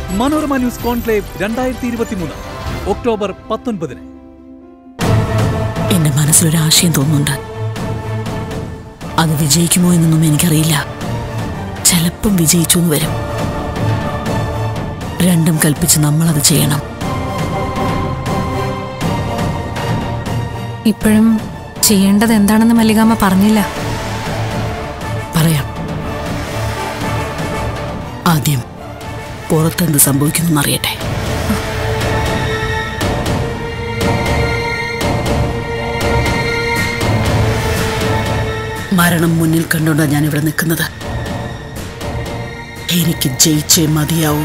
Manorama news conclave രണ്ടായിരത്തി ഇരുപത്തിമൂന്ന് October പത്തൊൻപതിന് എന്റെ മനസ്സിലൊരാശയം തോന്നുന്നുണ്ട് അത് വിജയിക്കുമോ എന്നൊന്നും എനിക്കറിയില്ല ചിലപ്പം വിജയിച്ചു എന്ന് വരും രണ്ടും കൽപ്പിച്ച് നമ്മളത് ചെയ്യണം ഇപ്പോഴും ചെയ്യേണ്ടത് എന്താണെന്ന് മല്ലികാമ്മ പറഞ്ഞില്ല പറയാം ആദ്യം പുറത്തെന്ത് സംഭവിക്കുന്നു അറിയട്ടെ മരണം മുന്നിൽ കണ്ടുകൊണ്ടാണ് ഞാൻ ഇവിടെ നിൽക്കുന്നത് എനിക്ക് ജയിച്ചേ മതിയാവൂ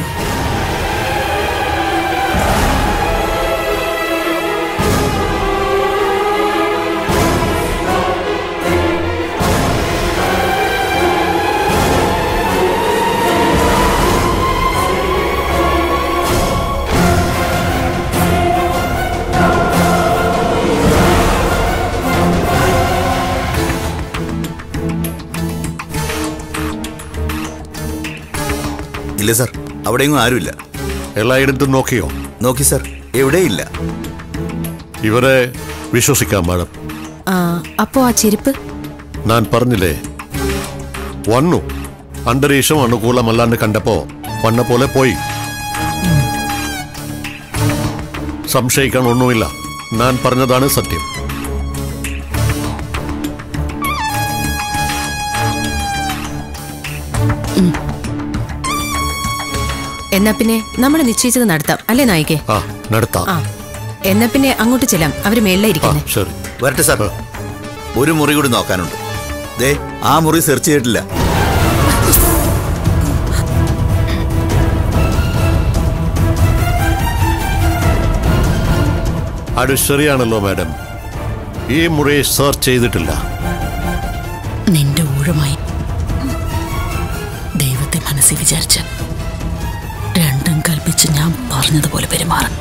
ഇല്ല സാർ അവിടെയെങ്ങും ആരുമില്ല എല്ലായിടത്തും നോക്കിയോ നോക്കി സാർ എവിടെയില്ല ഇവരെ വിശ്വസിക്കാം മാഡം അപ്പോ ആ ചെരുപ്പ് ഞാൻ പറഞ്ഞില്ലേ വന്നു അന്തരീക്ഷം അനുകൂലമല്ലാന്ന് കണ്ടപ്പോ വന്ന പോലെ പോയി സംശയിക്കാൻ ഒന്നുമില്ല ഞാൻ പറഞ്ഞതാണ് സത്യം എന്നാ പിന്നെ നമ്മൾ നിശ്ചയിച്ചത് നടത്താം അല്ലേ നായികെ ആ നടത്താം ആ എന്നാ പിന്നെ അങ്ങോട്ട് ചെല്ലാം അവര് മേളിലെ ആ ഇരിക്കുന്നേ ശരി വരട്ടെ സാർ ഒരു മുറി കൂടി നോക്കാനുണ്ട് ദേ ആ മുറി സെർച്ച് ചെയ്തിട്ടില്ല അത് ശരിയാണല്ലോ മാഡം ഈ മുറി സെർച്ച് ചെയ്തിട്ടില്ല നിന്റെ ഊഴമായി ദൈവത്തെ മനസ്സിൽ വിചാരിച്ച് രണ്ടും കൽപ്പിച്ച് ഞാൻ പറഞ്ഞതുപോലെ പെരുമാറും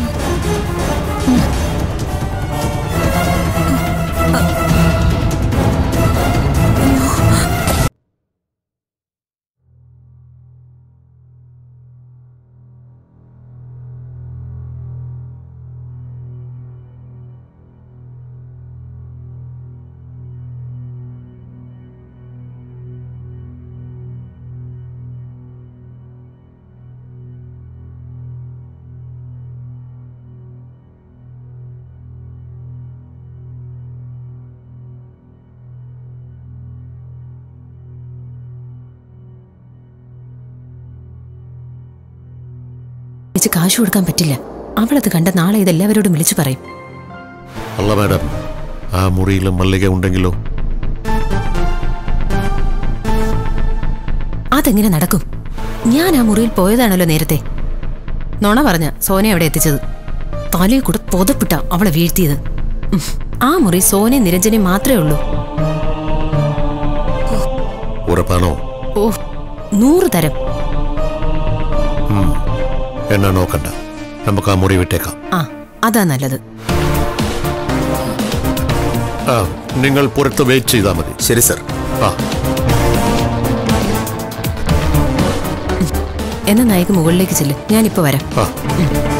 ചേച്ചി കാശ് കൊടുക്കാൻ പറ്റില്ല അവളത് കണ്ട നാളെ ഇതെല്ലാവരോടും വിളിച്ചു പറയും അല്ല മാഡം ആ മുറിയിൽ മല്ലിക ഉണ്ടെങ്കിലോ അതെങ്ങനെ നടക്കും ഞാൻ ആ മുറിയിൽ പോയതാണല്ലോ നേരത്തെ നുണ പറഞ്ഞ സോനെ അവിടെ എത്തിച്ചത് തലയിൽ കൂടെ പുതപ്പിട്ട അവളെ വീഴ്ത്തിയത് ഉം. ആ മുറി സോനയും നിരഞ്ജനയും മാത്രമേ ഉള്ളൂ ഉറപ്പാണോ ഓ നൂറ് തരം എന്നാ നോക്കണ്ട നമുക്ക് ആ മുറി വിട്ടേക്കാം ആ അതാ നല്ലത് ആ നിങ്ങൾ പുറത്ത് വെയിറ്റ് ചെയ്താൽ മതി ശരി സാർ ആ എന്നാ നായിക മുകളിലേക്ക് ചെല്ല് ഞാനിപ്പോ വരാം ആ